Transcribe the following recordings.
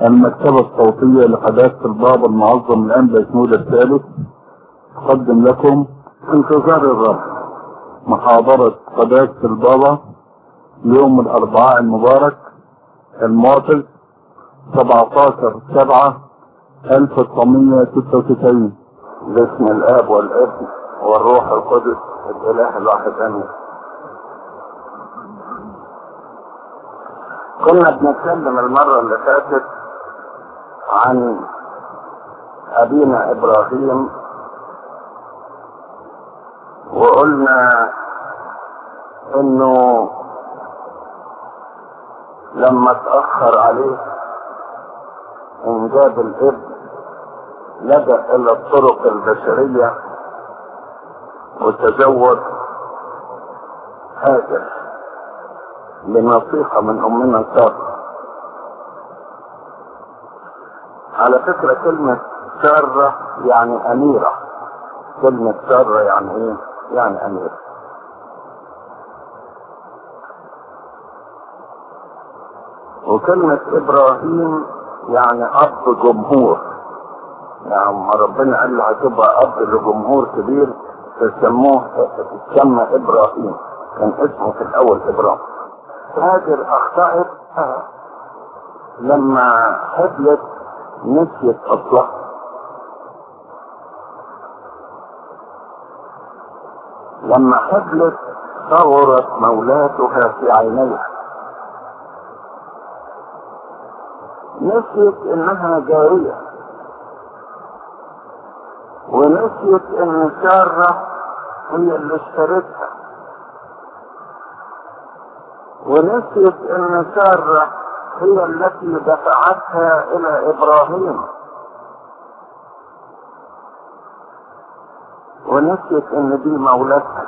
المكتبة الصوتية لحداثة البابا المعظم الأنبا شنود الثالث تقدم لكم انتظار الرب محاضرة قداسة البابا يوم الأربعاء المبارك الموافق 17 7 1996 باسم الاب والابن والروح القدس الاله الواحد امين كنا بنتكلم المرة اللي فاتت عن ابينا ابراهيم وقلنا انه لما اتأخر عليه انجاب الابن لجأ الى الطرق البشرية وتزوج هاجر بنصيحة من امنا سارة على فكرة كلمة سارة يعني اميرة كلمة سارة يعني ايه يعني اميرة وكلمة ابراهيم يعني اب جمهور يعني ما ربنا قال له هتبقى اب لجمهور كبير فسموه تسمى ابراهيم كان اسمه في الاول ابراهيم هاجر اخطأت لما حبلت نسيت اصلها لما حبلت صورت مولاتها في عينيها نسيت انها جارية ونسيت ان سارة هي اللي اشترتها ونسيت ان سارة هي التي دفعتها الى ابراهيم ونسيت ان دي مولاتها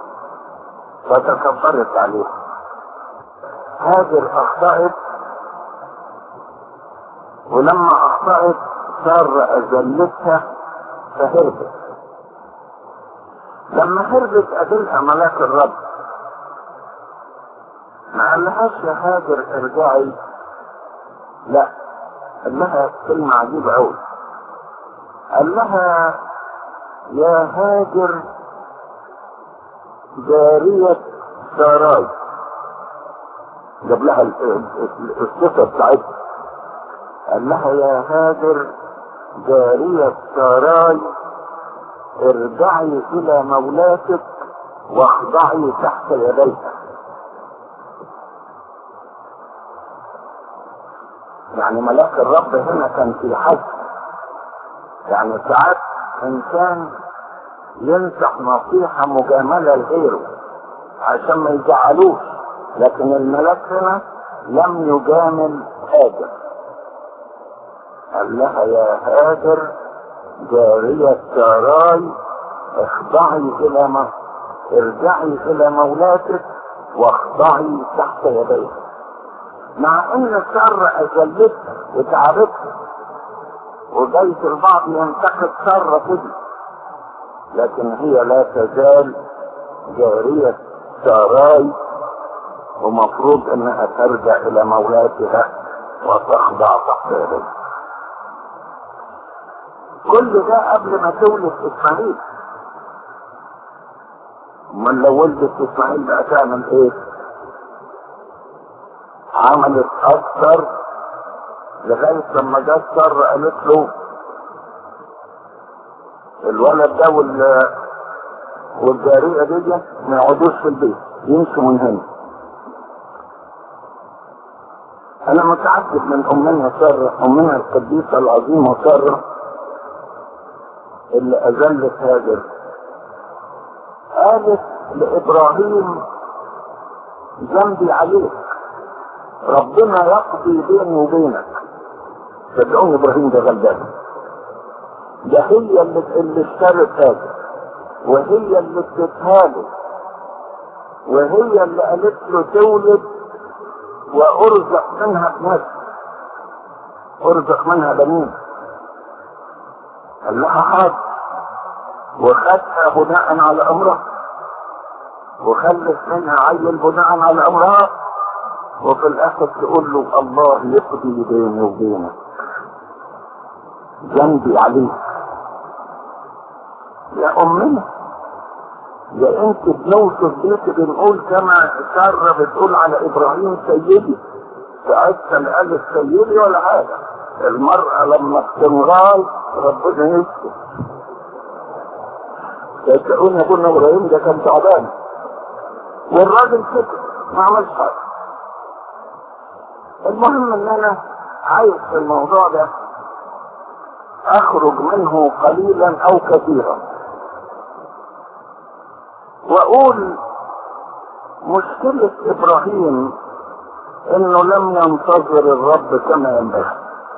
فتكبرت عليها هاجر اخطأت ولما اخطأت سارة اذلتها فهربت لما هربت قابلها ملاك الرب ما قالهاش يا هاجر ارجعي لا قال لها كلمة عجيبة أوي قال لها يا هاجر جارية ساراي جاب لها الصفة بتاعتها قال لها يا هاجر جارية ساراي ارجعي إلى مولاتك واخضعي تحت يديها يعني ملاك الرب هنا كان في حد يعني ساعات انسان ينصح نصيحة مجاملة لغيره عشان ما يزعلوش لكن الملاك هنا لم يجامل هاجر قال لها يا هاجر جارية ساراي اخضعي الى ما ارجعي الى مولاتك واخضعي تحت يديها مع ان سارة اذلتها وتعبتها وجايز البعض ينتقد سارة كده لكن هي لا تزال جارية ساراي ومفروض انها ترجع الى مولاتها وتخضع تحت يديها كل ده قبل ما تولد اسماعيل امال لو ولدت اسماعيل بقى تعمل ايه عملت اكثر لغاية لما جت سارة قالت له الولد ده وال والجارية دي ما يقعدوش في البيت يمشوا من هنا انا متعجب من امنا سارة امنا القديسة العظيمة سارة اللي اذلت هاجر قالت لابراهيم ذنبي عليك ربنا يقضي بيني وبينك صدقوني ابراهيم ده غلبان ده هي اللي اللي اشترت هاجر وهي اللي ادتها له وهي اللي قالت له تولد وارزق منها بنفسي ارزق منها بنين قال لها حاضر وخدها بناء على امرها وخلف منها عيل بناء على امرها وفي الاخر تقول له الله يقضي بيني وبينك جنبي عليك يا امنا يا انت بنوصف بيك بنقول كما سارة بتقول على ابراهيم سيدي ساعتها الالف سيدي ولا حاجة المرأة لما بتنغال ربنا يسكت صدقوني ابونا ابراهيم ده كان تعبان والراجل سكت ما عملش حاجة المهم ان انا عايز في الموضوع ده اخرج منه قليلا او كثيرا واقول مشكلة ابراهيم انه لم ينتظر الرب كما ينبغي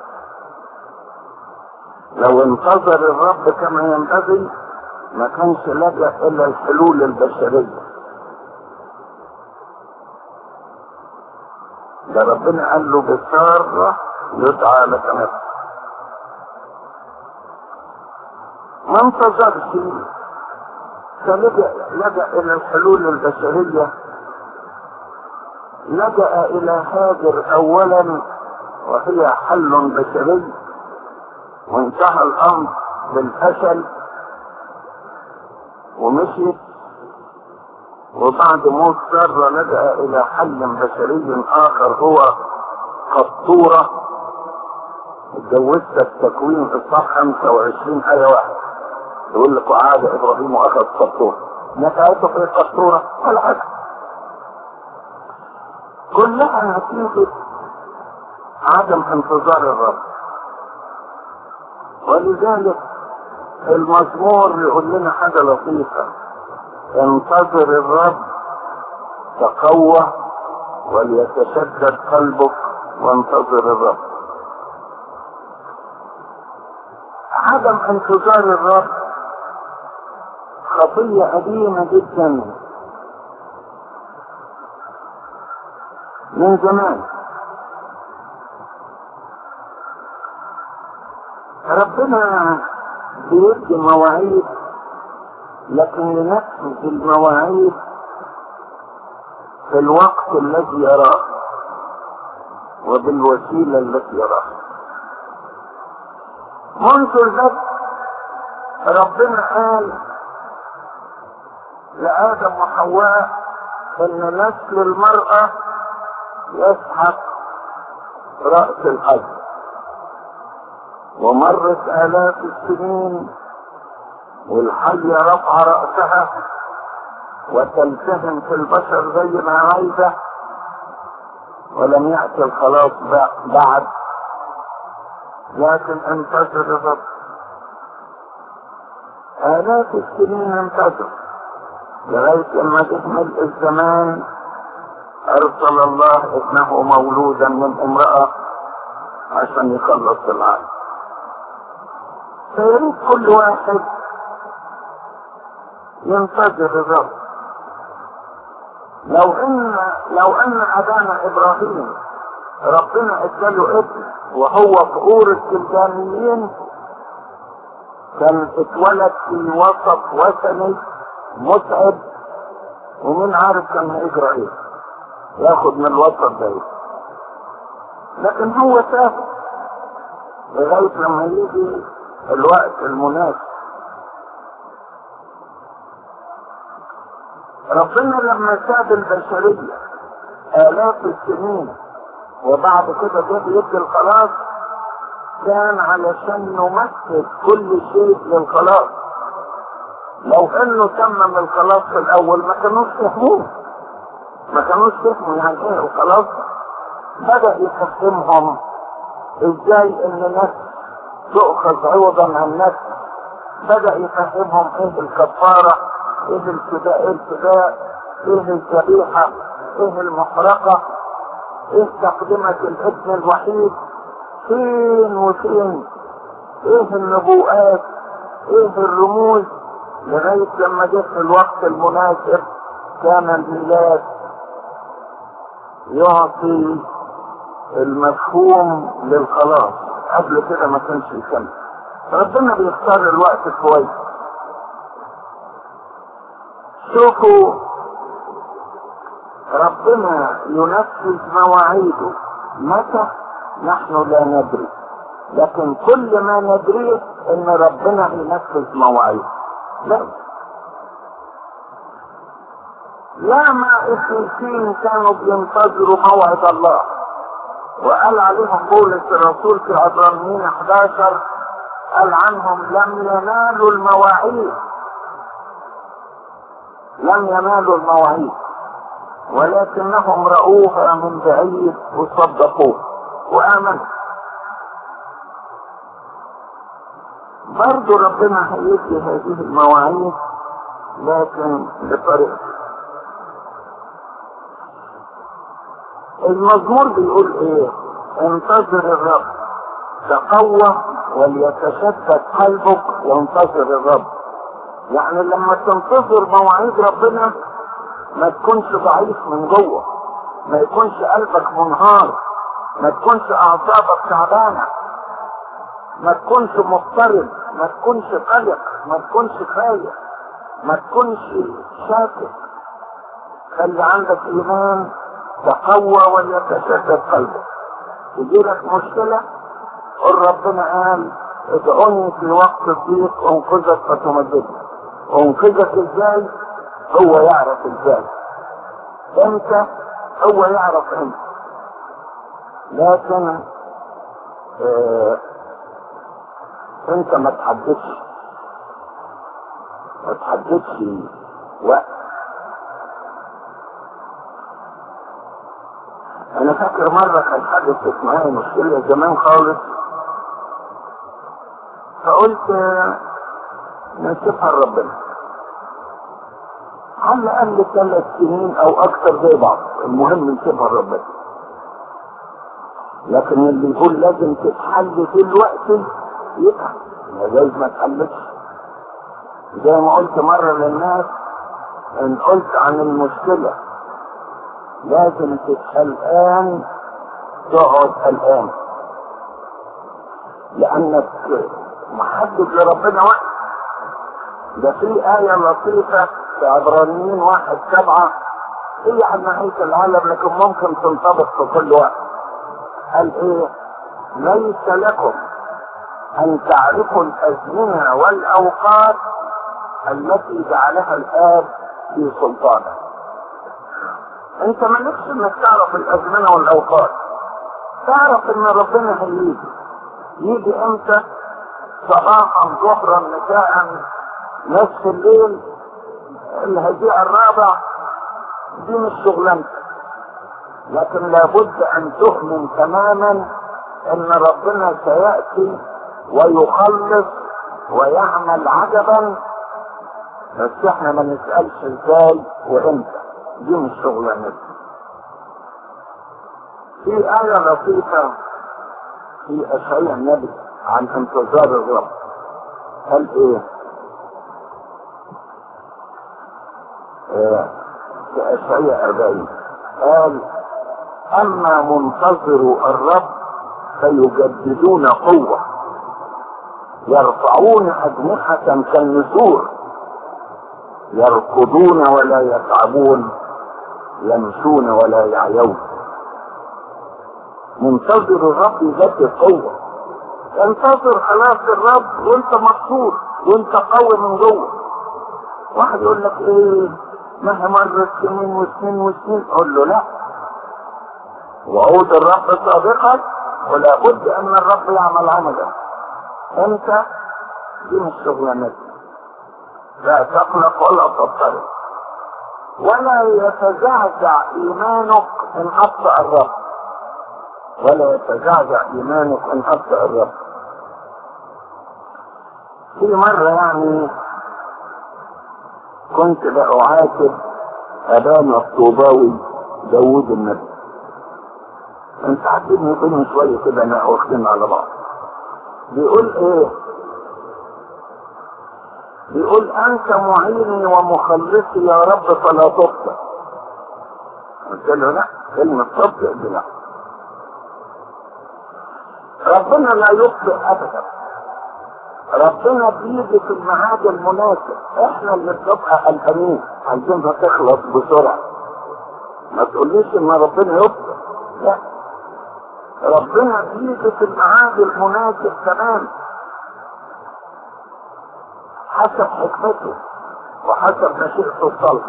لو انتظر الرب كما ينبغي ما كانش لجأ الى الحلول البشرية ده ربنا قال له بسارة يدعى لك نفسك ما انتظرش فلجأ لجأ الى الحلول البشرية لجأ الى هاجر اولا وهي حل بشري وانتهى الامر بالفشل ومشيت وبعد موت سارة لجأ الى حل بشري اخر هو قطورة اتجوزت التكوين في الصح 25 آية واحد يقول لك وعاد ابراهيم واخذ قطورة نفعته في قطورة ولا حاجة كلها نتيجة عدم انتظار الرب ولذلك المزمور يقول لنا حاجة لطيفة انتظر الرب تقوى وليتشدد قلبك وانتظر الرب عدم انتظار الرب خطية قديمة جدا من زمان ربنا بيدي مواعيد لكن لنفذ المواعيد في الوقت الذي يراه وبالوسيلة التي يراها منذ البدء ربنا قال لآدم وحواء إن نسل المرأة يسحق رأس الحج ومرت آلاف السنين والحية رفع رأسها وتلتهم في البشر زي ما عايزة ولم يأتي الخلاص بعد لكن انتظر الرب آلاف السنين انتظر لغاية لما تكمل الزمان أرسل الله ابنه مولودا من امرأة عشان يخلص العالم فيريد كل واحد ينتظر الرب لو ان لو ان ابانا ابراهيم ربنا اداله ابن وهو في اور الكلدانيين كان اتولد في وسط وثني متعب ومين عارف كان هيجرى ايه ياخد من الوسط ده إيه. لكن هو سافر لغايه لما يجي الوقت المناسب ربنا لما ساب البشرية آلاف السنين وبعد كده جه يدي الخلاص كان علشان نمثل كل شيء للخلاص لو انه تمم الخلاص في الاول ما كانوش يفهموه ما كانوش يفهموا يعني ايه الخلاص بدأ يفهمهم ازاي ان نفس تؤخذ عوضا عن نفس بدأ يفهمهم ايه الكفارة ايه الفداء ايه الفداء ايه الذبيحة ايه المحرقة ايه تقدمة الابن الوحيد فين وفين ايه النبوءات ايه الرموز لغاية لما جه في الوقت المناسب كان الميلاد يعطي المفهوم للخلاص قبل كده ما كانش يكمل ربنا بيختار الوقت كويس شوفوا ربنا ينفذ مواعيده متى نحن لا ندري لكن كل ما ندريه ان ربنا ينفذ مواعيده لا لا ما القديسين كانوا بينتظروا موعد الله وقال عليهم بولس الرسول في عبرانيين 11 قال عنهم لم ينالوا المواعيد لم ينالوا المواعيد ولكنهم رأوها من بعيد وصدقوه وآمنوا برضو ربنا هيدي هذه المواعيد لكن بطريقة المزمور بيقول ايه انتظر الرب تقوى وليتشدد قلبك وانتظر الرب يعني لما تنتظر مواعيد ربنا ما تكونش ضعيف من جوه ما يكونش قلبك منهار ما تكونش اعصابك تعبانه ما تكونش مضطرب ما تكونش قلق ما تكونش خايف ما تكونش شاكك خلي عندك ايمان تقوى وليتشدد قلبك تجيلك مشكلة قل ربنا قال ادعوني في وقت الضيق انقذك فتمددني انقذك ازاي هو يعرف ازاي امتى هو يعرف امتى لكن اه انت ما تحددش ما تحددش وقت انا فاكر مرة كان حدثت معايا مشكلة زمان خالص فقلت نسيبها لربنا على الاقل ثلاث سنين او اكثر زي بعض المهم نسيبها لربنا لكن اللي يقول لازم تتحل دلوقتي يتعب جايز ما تحلش زي ما قلت مرة للناس ان قلت عن المشكلة لازم تتحل الآن تقعد الآن لأنك محدد لربنا وقت ده في آية لطيفة في عبرانيين واحد سبعة هي عن نهاية العالم لكن ممكن تنطبق في كل وقت قال ايه ليس لكم ان تعرفوا الازمنة والاوقات التي جعلها الاب في سلطانه انت مالكش انك تعرف الازمنة والاوقات تعرف ان ربنا هيجي يجي امتى صباحا ظهرا مساء نصف الليل الهزيع الرابع دي مش شغلانتك لكن لابد ان تؤمن تماما ان ربنا سيأتي ويخلص ويعمل عجبا بس احنا ما نسألش ازاي وامتى دي مش شغلانتنا في آية لطيفة في أشعياء النبي عن انتظار الرب قال ايه؟ آه في أشعياء 40 قال أما منتظر الرب فيجددون قوة يرفعون أجنحة كالنسور يركضون ولا يتعبون يمشون ولا يعيون منتظر الرب يجدد قوة انتظر خلاص الرب وانت مبسوط وانت قوي من جوه واحد يقول لك ايه مهما مرت سنين وسنين وسنين اقول له لا وعود الرب صادقا ولا بد ان الرب يعمل عملا انت دي مش شغلانتك لا تقلق ولا تضطرب ولا يتزعزع ايمانك ان ابطا الرب ولا يتزعزع ايمانك ان ابطا الرب في مرة يعني كنت بأعاتب أبانا الطوباوي داوود النبي انت عاتبني كل شوية كده انا واخدين على بعض بيقول ايه بيقول انت معيني ومخلصي يا رب فلا تخطئ قلت له لا كلمة تخطئ دي لا ربنا لا يخطئ ابدا ربنا بيجي في الميعاد المناسب احنا اللي بنبقى قلقانين عايزينها تخلص بسرعه ما تقوليش ان ربنا يبطل لا ربنا بيجي في الميعاد المناسب تمام حسب حكمته وحسب مشيئته الصالحه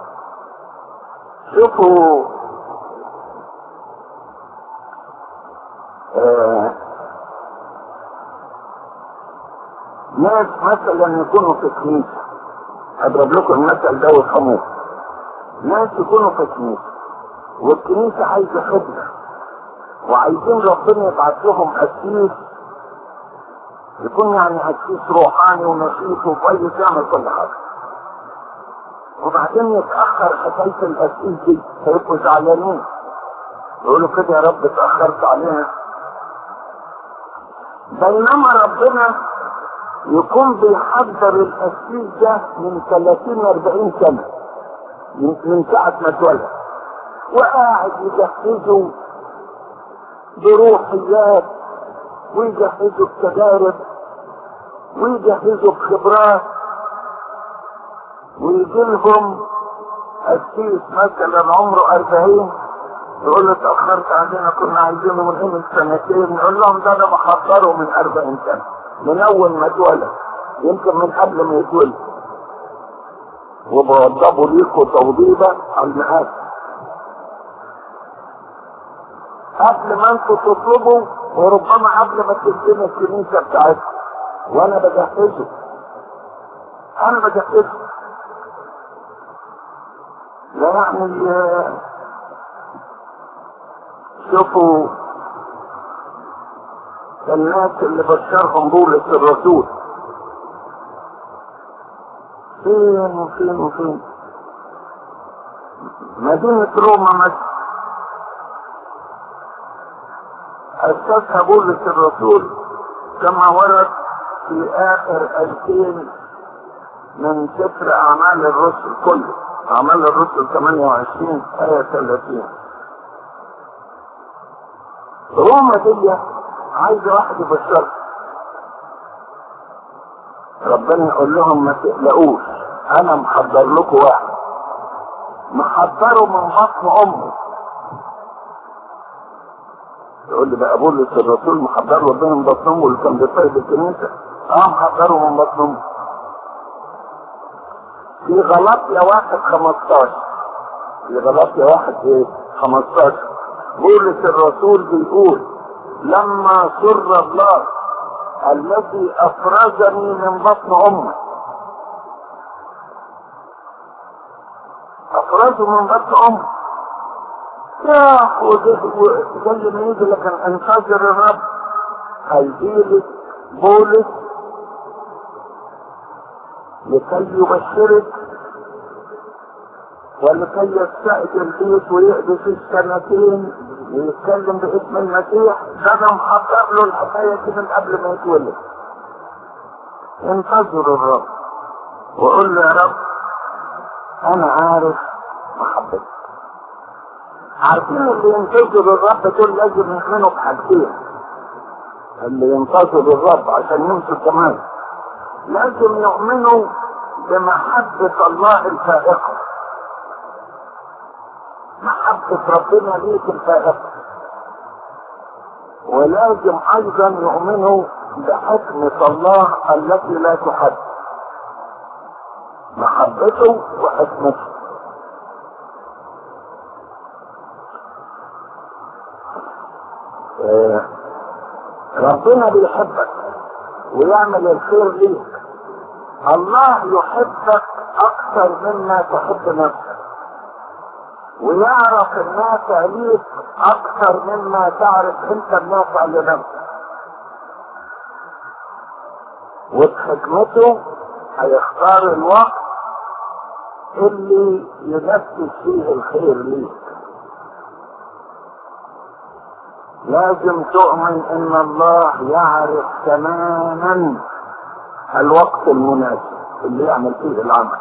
شوفوا آه ناس مثلا يكونوا في كنيسة اضرب لكم المثل ده وافهموه ناس يكونوا في كنيسة والكنيسة عايزة خدمة وعايزين ربنا يبعت لهم قسيس يكون يعني قسيس روحاني ونشيط وكويس يعمل كل حاجة وبعدين يتأخر حكاية القسيس دي هيبقوا زعلانين يقولوا كده يا رب اتأخرت علينا بينما ربنا يكون بيحضر القسيس ده من 30 40 سنة من, من ساعة ما اتولد وقاعد يجهزه بروحيات ويجهزه بتجارب ويجهزه بخبرات ويجي لهم قسيس مثلا عمره 40 يقول له اتأخرت علينا كنا عايزينه من قيمة سنتين نقول لهم ده انا بحضره من 40 سنة من اول ما اتولد يمكن من قبل ما يتولد وبوضبوا ليكوا توضيبة على المقاس قبل ما انتوا تطلبوا وربما قبل ما تبنوا الكنيسة بتاعتكم وانا بجهزه انا بجهزه لا يعني شوفوا الناس اللي بشرهم بولس الرسول فين وفين وفين مدينة روما مثلا أسسها بولس الرسول كما ورد في آخر ألفين من سفر أعمال الرسل كله أعمال الرسل 28 آية 30 روما دي عايز واحد يبشر ربنا يقول لهم ما تقلقوش انا محضر لكم واحد محضره من بطن امه يقول لي بقى بولس الرسول محضر ربنا من بطن امه اللي كان بيطيب الكنيسه اه محضره من بطن امه في غلطية واحد 15 في غلطية واحد ايه 15 بولس الرسول بيقول لما سر الله الذي افرزني من بطن امي افرزه من بطن امي راح زي ما يجي لك انتظر الرب هيجيلك بولس لكي يبشرك ولكي يستأجر البيت ويقضي في السنتين ويتكلم باسم المسيح ده انا محضر له الحكايه دي من قبل ما يتولد انتظروا الرب وقول له يا رب انا عارف محبتك عارفين اللي ينتظروا الرب دول لازم يؤمنوا بحاجتين اللي ينتظروا الرب عشان يمشوا كمان لازم يؤمنوا بمحبة الله الفائقة محبة ربنا ليك الفائقة ولازم ايضا يؤمنوا بحكمة الله التي لا تحد محبته وحكمته آه ربنا بيحبك ويعمل الخير ليك الله يحبك اكثر مما تحب نفسك ويعرف النافع ليك اكثر مما تعرف انت النافع لنفسك وبحكمته هيختار الوقت اللي ينفذ فيه الخير ليك لازم تؤمن ان الله يعرف تماما الوقت المناسب اللي يعمل فيه العمل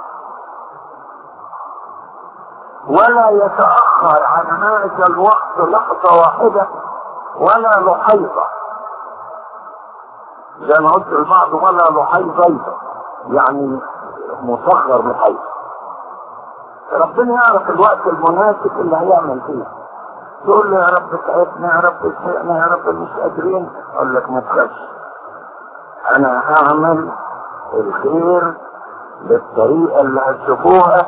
ولا يتأخر عن هذا الوقت لحظة واحدة ولا لحيظة زي ما قلت البعض ولا لحيظة يعني مسخر بحيظ ربنا يعرف الوقت المناسب اللي هيعمل فيه تقول له يا رب تعبنا يا رب اشفقنا يا رب مش قادرين اقول لك ما تخافش انا هعمل الخير بالطريقة اللي هتشوفوها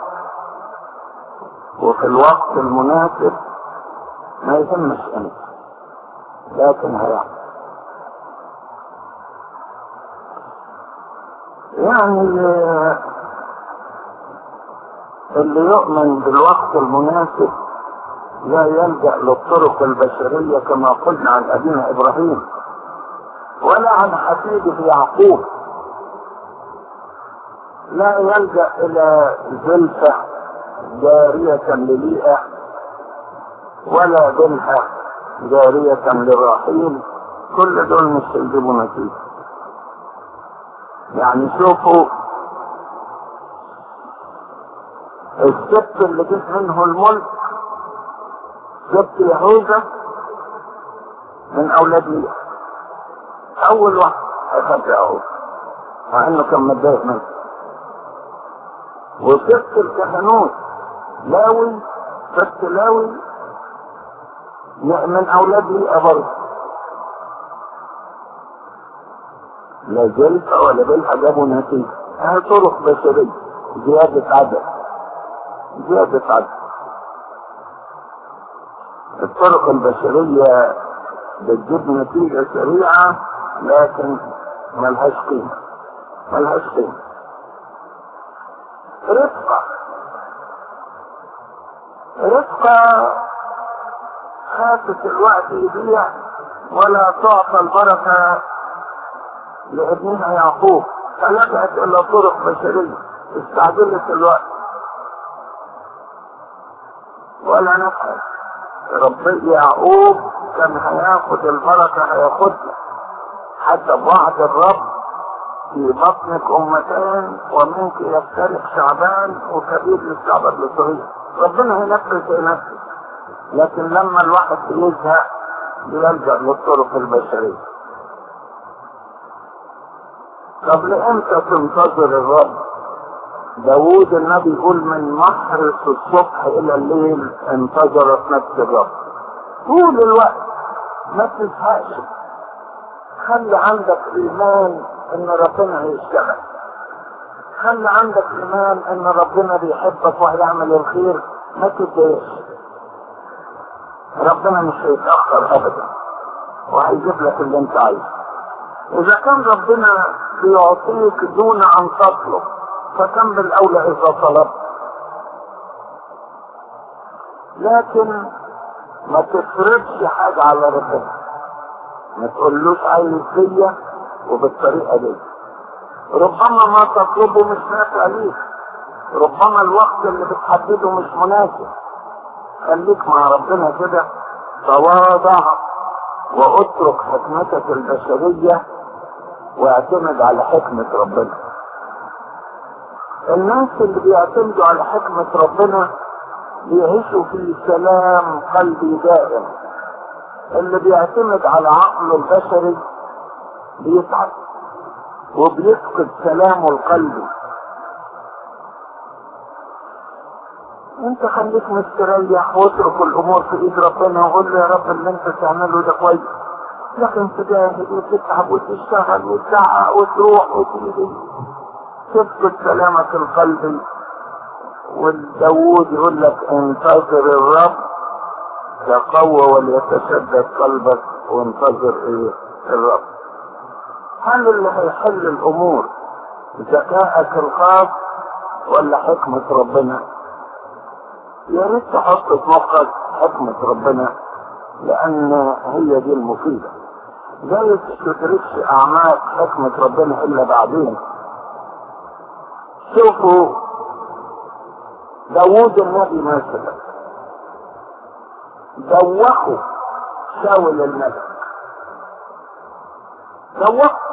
وفي الوقت المناسب ما يهمش انت لكن هيعمل يعني اللي يؤمن بالوقت المناسب لا يلجأ للطرق البشرية كما قلنا عن أبينا إبراهيم ولا عن حفيده يعقوب لا يلجأ إلى زلفة جارية لليئة ولا بلحة جارية لراحيل كل دول مش هيجيبوا نتيجة يعني شوفوا السبت اللي جه منه الملك سبت يهوذا من اولاد ليا اول واحد اخذ يهوذا مع انه كان متضايق منه وسبت الكهنوت لاوي سبت لاوي من اولاد ليا برضه لا زلفة ولا بلحة جابوا نتيجة هي طرق بشرية زيادة عدد زيادة عدد الطرق البشرية بتجيب نتيجة سريعة لكن ملهاش قيمة ملهاش قيمة رفقة رفقة خافت الوقت يضيع ولا تعطى البركة لابنها يعقوب فلجأت إلى طرق بشرية استعجلت الوقت ولا نفعل ربي يعقوب كان هياخد البركة هياخدها حسب وعد الرب في بطنك أمتان ومنك يفترق شعبان وكبير للشعب الصغير ربنا هينفذ هينفذ لكن لما الواحد يزهق بيلجأ للطرق البشرية طب لامتى تنتظر الرب داوود النبي يقول من محرس الصبح الى الليل انتظرت نفس الرب طول الوقت ما تزهقش خلي عندك ايمان ان ربنا هيشتغل خلي عندك ايمان ان ربنا بيحبك وهيعمل الخير ما تتضايقش ربنا مش هيتاخر ابدا وهيجيب لك اللي انت عايزه اذا كان ربنا بيعطيك دون ان تطلب فكم بالاولى اذا طلبت لكن ما تفرضش حاجة على ربنا ما تقولوش عايز فيا وبالطريقة دي ربما ما تطلبه مش نافع ليك ربما الوقت اللي بتحدده مش مناسب خليك مع ربنا كده تواضع واترك حكمتك البشرية واعتمد على حكمة ربنا الناس اللي بيعتمدوا على حكمة ربنا بيعيشوا في سلام قلبي دائم اللي بيعتمد على عقله البشري بيتعب وبيفقد سلامه القلبي انت خليك مستريح واترك الامور في ايد ربنا وقول له يا رب اللي انت تعمله ده كويس لكن تجاهد وتتعب وتشتغل وتزعق وتروح وتيجي تفقد سلامك القلبي والداوود يقول لك انتظر الرب يقوى وليتشدد قلبك وانتظر ايه الرب هل اللي هيحل الامور ذكائك الخاص ولا حكمة ربنا يا ريت تحط في مخك حكمة ربنا لان هي دي المفيدة زي تدركش اعماق حكمة ربنا الا بعدين شوفوا داوود النبي مثلا دوخوا شاول الملك دوخوا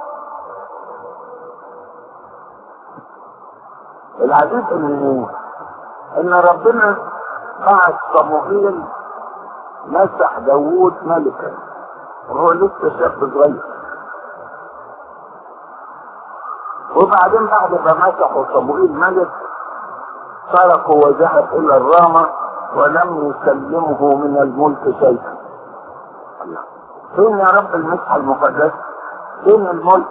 العجيب ان ان ربنا بعت صموئيل مسح داوود ملكا وهو لسه شاب صغير وبعدين بعد ما مسحوا صموئيل ملك تركه وذهب الى الرامة ولم يسلمه من الملك شيئا فين يا رب المسحة المقدسة فين الملك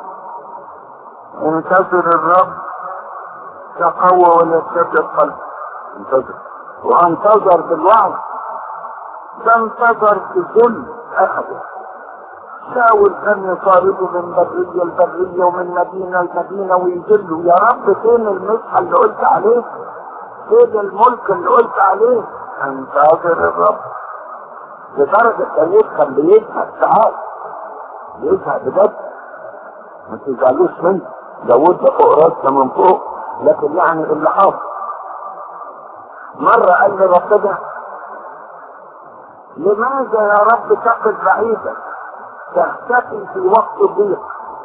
انتظر الرب تقوى ولا تشد القلب انتظر وانتظر بالوعظ ده انتظر بذل اخده شاول كان يطارده من برية لبرية ومن مدينة لمدينة ويذله يا رب فين المسحة اللي قلت عليه فين الملك اللي قلت عليه انتظر الرب لدرجة داوود كان بيزهق ساعات بيزهق بجد ما تزعلوش منه داوود ده فوق راسنا من فوق لكن يعني اللي حاصل مرة قال لي ربنا لماذا يا رب تقف بعيدا تختفي في وقت الضيق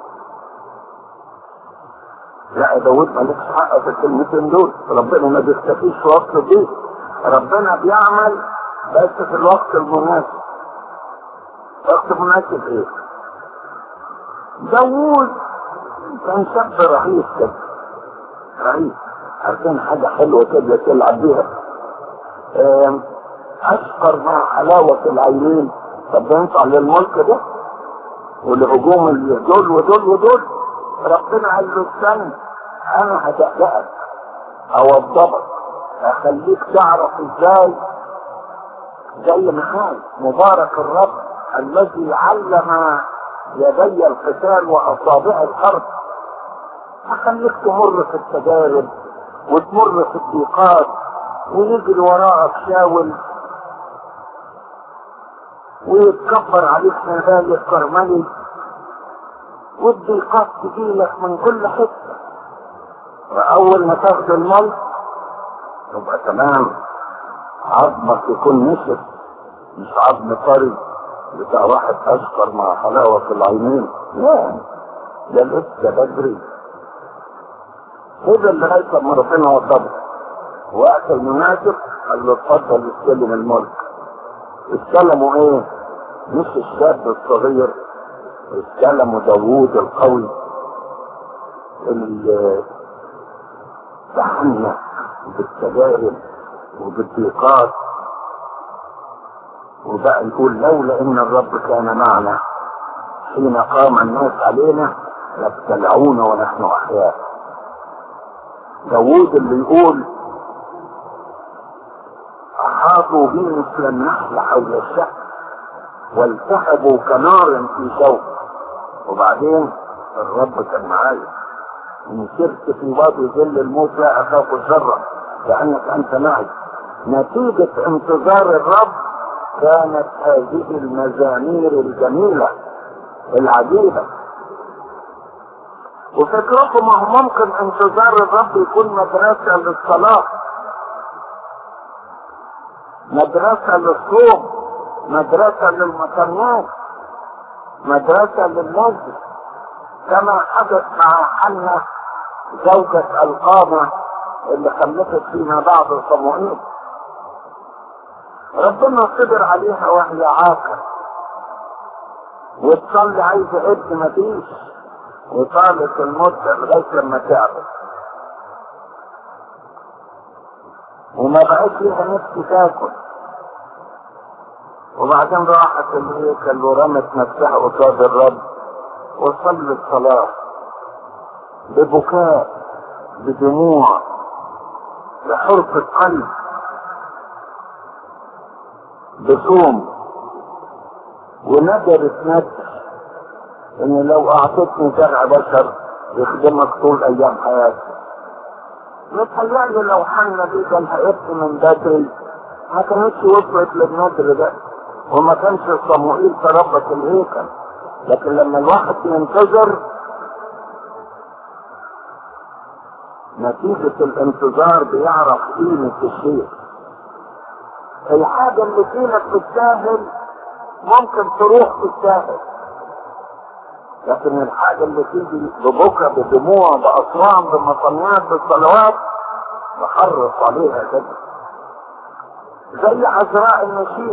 لا يا داود مالكش حق في الكلمتين دول ربنا ما بيختفيش في وقت الضيق ربنا بيعمل بس في الوقت المناسب وقت مناسب ايه داوود كان شاب رهيب كده رهيب عارفين حاجة حلوة كده تلعب بيها أشقر مع حلاوة العينين طب ينفع للملك ده والهجوم اللي دول ودول ودول ربنا قال له استنى انا هدققك اوضبك اخليك تعرف ازاي زي ما قال مبارك الرب الذي علم يدي القتال واصابع الحرب هخليك تمر في التجارب وتمر في الضيقات ويجري وراءك شاول ويتكبر عليك نبال الكرملي والضيقات تجيلك من كل حته واول ما تاخد الملك تبقى تمام عظمك يكون نشف مش عظم طري بتاع واحد اشقر مع حلاوه في العينين لا ده لسه بدري خد لغايه لما ربنا وضبه وقت المناسب قال له اتفضل استلم الملك استلموا ايه مش الشاب الصغير استلموا داوود القوي اللي تحنى بالتجارب وبالضيقات وبقى يقول لولا ان الرب كان معنا حين قام الناس علينا لابتلعونا ونحن احياء داوود اللي يقول احاطوا بي مثل النحل حول الشعب والتهبوا كنار في شوك وبعدين الرب كان معايا ان سرت في وادي ظل الموت لا اخاف شرا لانك انت معي نتيجة انتظار الرب كانت هذه المزامير الجميلة العجيبة وفكركم ما هو ممكن انتظار الرب يكون مدرسة للصلاة مدرسة للصوم مدرسة للمطنات مدرسة للمسجد كما حدث مع حنة زوجة القامة اللي خلفت فيما بعد صموئيل ربنا صبر عليها وهي عاقر وتصلي عايزة ابن مفيش وطالت المدة لغاية لما تعبت وما بقاش ليها نفس تاكل وبعدين راحت الهيكل ورمت نفسها قصاد الرب وصلت صلاة ببكاء بدموع بحرقة قلب بصوم وندرت نفس ان لو اعطتني زرع بشر يخدمك طول ايام حياتي متهيألي لو حنا دي كان هيبقى من بدري ما كانتش وصلت للنذر ده وما كانش صموئيل تربط الهيكل لكن لما الواحد ينتظر نتيجة الانتظار بيعرف قيمة الشيء الحاجة اللي فينك بالساهل ممكن تروح بالساهل لكن الحاجة اللي تيجي ببكى بدموع بأصوات بمصنعات بالصلوات نحرص عليها كده زي عذراء النشيد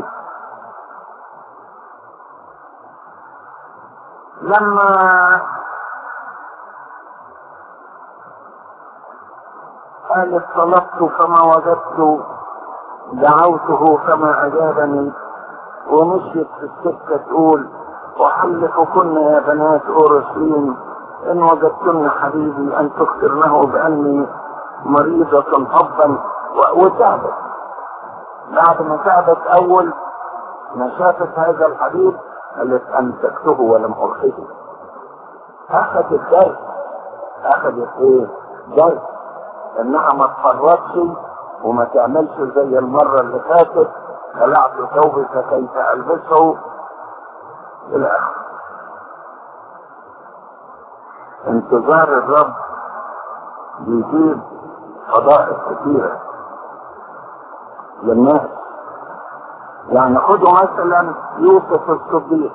لما قالت طلبت فما وجدت دعوته فما أجابني ومشيت في السكة تقول وحلفكن يا بنات أورشليم إن وجدتن حبيبي أن تخبرنه بأني مريضة حبا وتعبت بعد ما تعبت أول ما شافت هذا الحبيب قالت أمسكته ولم أرخيه أخذت الدرس أخذت إيه؟ درس إنها ما تفرطش وما تعملش زي المرة اللي فاتت خلعت ثوبي فكيف ألبسه إلى آخره انتظار الرب بيجيب فضائل كثيرة للناس يعني خدوا مثلا يوسف الصديق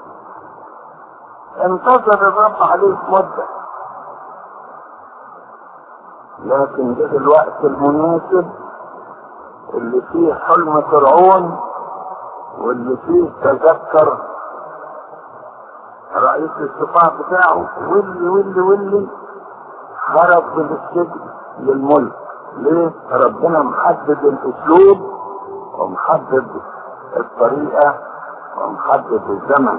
انتظر الرب عليه مدة لكن جه الوقت المناسب اللي فيه حلم فرعون واللي فيه تذكر رئيس الصفاع بتاعه واللي واللي واللي خرج من السجن للملك ليه؟ ربنا محدد الاسلوب ومحدد الطريقة ومحدد الزمن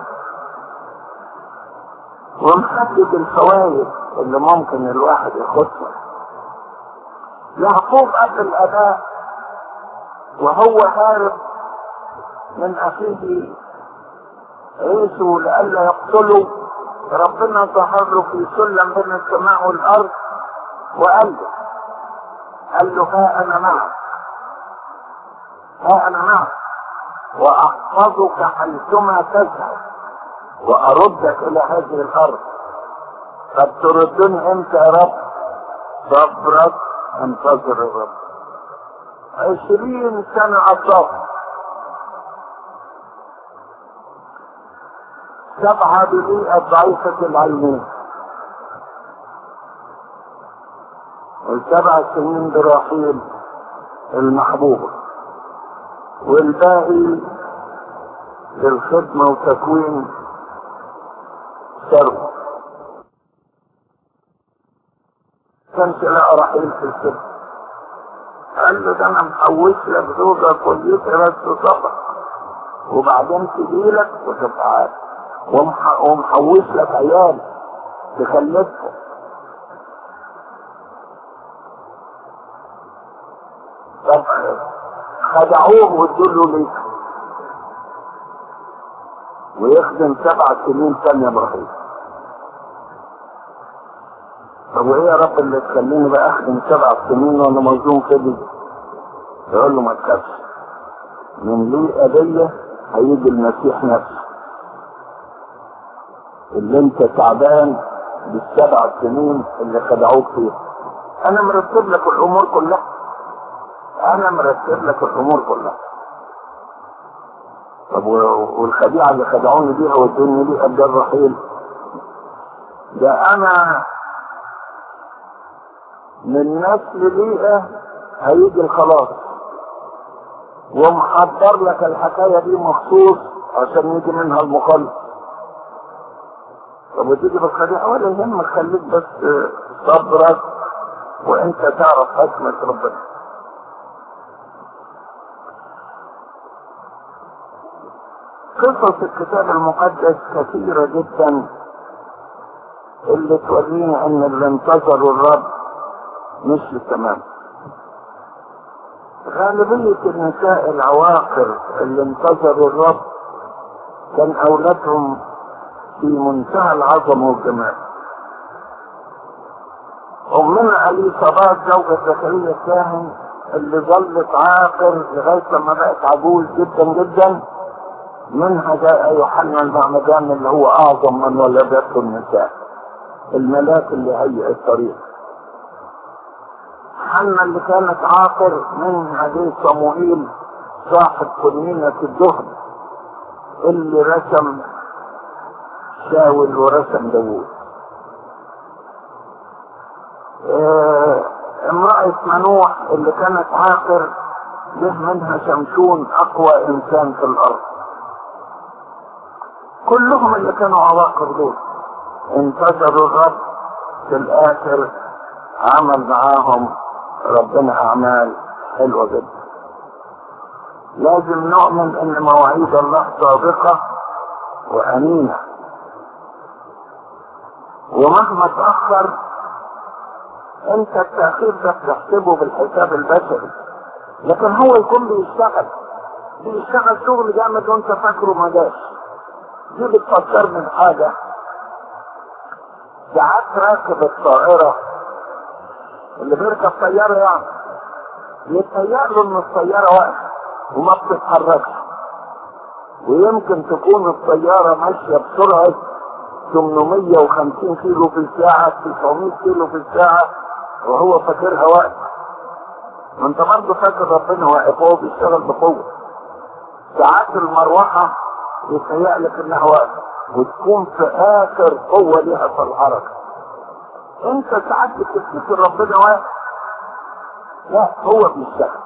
ومحدد الفوائد اللي ممكن الواحد ياخدها يعقوب قبل الاباء وهو هارب من اخيه عيسو لئلا يقتله ربنا ظهر له في سلم بين السماء والارض وقال له قال له ها انا معك ها انا معك واحفظك حيثما تذهب واردك الى هذه الارض طب تردني امتى يا رب صبرك انتظر الرب عشرين سنة الصبر سبعة بمئة ضعيفة العينين والسبع سنين برحيل المحبوبة والباقي للخدمة وتكوين ثروة كانش لقى رحيل في السجن قال له ده انا محوش لك زوجة كليتي بس صبر وبعدين تجيلك وتبقى عارف ومح... ومحوش لك عيال تخلفهم طب خدعوه وادوا ليك ويخدم سبع سنين ثانية ابراهيم طب وايه يا رب اللي تخليني بقى اخدم سبع سنين وانا مظلوم كده يقول له ما تخافش من لي أبية هيجي المسيح نفسه اللي انت تعبان بالسبع سنين اللي خدعوك فيها انا مرتب لك الامور كلها انا مرتب لك الامور كلها طب والخديعة اللي خدعوني بيها ودوني بيها قد الرحيل ده انا من نسل ليئة هيجي الخلاص ومحضر لك الحكاية دي مخصوص عشان يجي منها المخلص طب وتيجي بالخديعة ولا يهمك خليك بس صبرك وانت تعرف حكمة ربنا قصص الكتاب المقدس كثيرة جدا اللي تورينا ان اللي انتظروا الرب مش تمام غالبية النساء العواقر اللي انتظروا الرب كان اولادهم في منتهى العظمة والجمال امنا اليصابات زوجة زكريا الكاهن اللي ظلت عاقر لغاية لما بقت عجوز جدا جدا منها جاء يوحنا المعمدان اللي هو اعظم من ولدته النساء الملاك اللي هيئ الطريق حنا اللي كانت عاقر منها جه صموئيل صاحب كنينة الدهن اللي رسم شاول ورسم داوود اه امرأة منوح اللي كانت عاقر جه منها شمشون اقوى انسان في الارض كلهم اللي كانوا عواقر دول انتظروا الرب في الاخر عمل معاهم ربنا اعمال حلوة جدا لازم نؤمن ان مواعيد الله صادقة وامينة ومهما تأخر انت التأخير ده بتحسبه بالحساب البشري لكن هو يكون بيشتغل بيشتغل شغل جامد وانت فاكره ما جاش دي بتفكرني بحاجة ساعات راكب الطائرة اللي بيركب طيارة يعني يتهيأ له ان الطيارة واقفة وما بتتحركش ويمكن تكون الطيارة ماشية بسرعة 850 كيلو في الساعة 900 كيلو في الساعة وهو فاكرها واقفة ما انت برضه فاكر ربنا واقف هو بيشتغل بقوة ساعات المروحة يتهيأ لك انها واقفة وتكون في اخر قوة ليها في الحركة انت ساعات بتفتكر ربنا واقف لا هو بيشتغل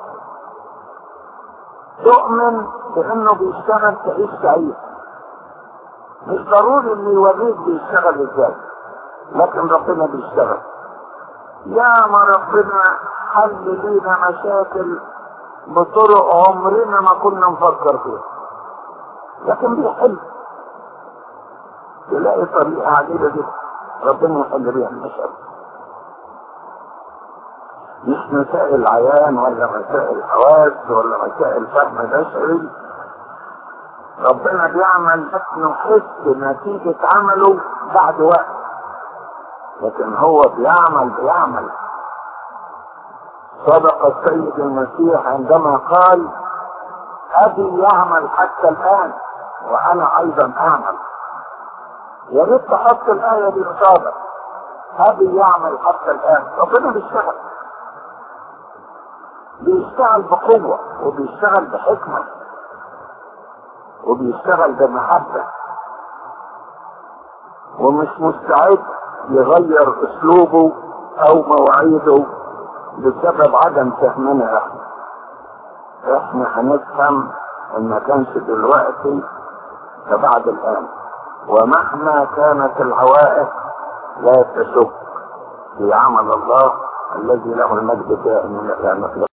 تؤمن بانه بيشتغل تعيش سعيد مش ضروري انه يوريك بيشتغل ازاي لكن ربنا بيشتغل يا ما ربنا حل لينا مشاكل بطرق عمرنا ما كنا نفكر فيها لكن بيحل تلاقي طريقة عجيبة جدا ربنا يحل بيها المشاكل مش مسائل عيان ولا مسائل حواس ولا مسائل فهم بشري ربنا بيعمل بس نحس نتيجة عمله بعد وقت لكن هو بيعمل بيعمل صدق السيد المسيح عندما قال أبي يعمل حتى الآن وأنا أيضا أعمل يا ريت تحط الآية دي قصادك أبي يعمل حتى الآن ربنا بيشتغل بيشتغل بقوة وبيشتغل بحكمة وبيشتغل بمحبة ومش مستعد يغير اسلوبه او مواعيده بسبب عدم فهمنا احنا احنا هنفهم ان ما كانش دلوقتي فبعد الان ومهما كانت العوائق لا تشك في عمل الله الذي له المجد دائما